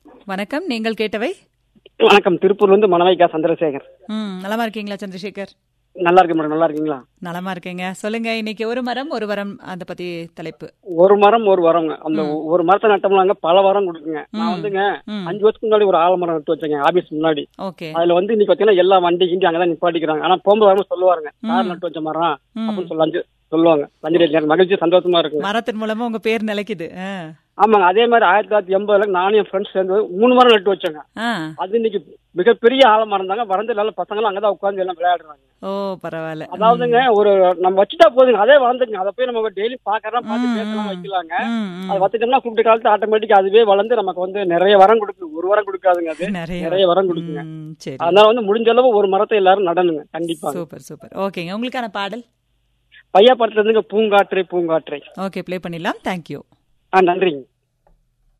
வணக்கம் நீங்கள் கேட்டவை வணக்கம் திருப்பூர்ல இருந்து மணவைக்கா சந்திரசேகர் ம் நலமா இருக்கீங்களா சந்திரசேகர் நல்லா இருக்கு மேடம் நல்லா இருக்கீங்களா நலமா இருக்கீங்க சொல்லுங்க இன்னைக்கு ஒரு மரம் ஒரு வரம் அதை பத்தி தலைப்பு ஒரு மரம் ஒரு வரங்க அந்த ஒரு மரத்தை நட்டோம்னாங்க பல மரம் கொடுக்குங்க நான் வந்துங்க ம். அஞ்சு வருஷத்துக்கு முன்னாடி ஒரு ஆலமரம் நட்டு வச்சேங்க ஆபீஸ் முன்னாடி ஓகே அதுல வந்து இன்னைக்கு பாத்தீங்கன்னா எல்லா வண்டி கிண்டி அங்கதான் நிப்பாட்டிக்கிறாங்க ஆனா போகும்போது வரும்போது சொல்லுவாருங்க சார் நட்டு வச்ச மரம் ம். அப்படின்னு சொல்லி அஞ்சு சொல்லுவாங்க அஞ்சு எனக்கு மகிழ்ச்சி சந்தோஷமா இருக்குங்க மரத்தின் மூலமா உங்க பேர் நிலைக்குது ஆ. ஆமாங்க அதே மாதிரி ஆயிரத்தி தொள்ளாயிரத்தி எண்பதுல நானும் என் ஃப்ரெண்ட்ஸ் சேர்ந்து மூணு மரம் நட்டு வச்சேங்க ஆ அது இன்னைக்கு மிகப்பெரிய ஆலமரம் தாங்க வறந்த நல்ல பசங்களும் அங்கதான் உட்கார்ந்து எல்லாம் விளையாடுறாங்க ஓ பரவாயில்ல அதாவதுங்க ஒரு நம்ம வச்சுட்டா போதுங்க அதே வளர்ந்துங்க அதை போய் நம்ம டெய்லி பாக்கலாம் பார்த்து பேசலாம் வைக்கலாங்க ம், ம். அது வச்சுட்டோம்னா கூப்பிட்ட காலத்து ஆட்டோமேட்டிக் அதுவே வளர்ந்து நமக்கு வந்து நிறைய வரம் கொடுக்கும் ஒரு வரம் கொடுக்காதுங்க அது நிறைய நிறைய வரம் கொடுக்குங்க ம், சரி அதனால வந்து முடிஞ்ச அளவு ஒரு மரத்தை எல்லாரும் நடணுங்க கண்டிப்பா சூப்பர் சூப்பர் ஓகேங்க உங்களுக்கான பாடல் பையா படத்துல இருந்துங்க பூங்காற்றை பூங்காற்றை ஓகே ப்ளே பண்ணிடலாம் தேங்க்யூ ஆ நன்றிங்க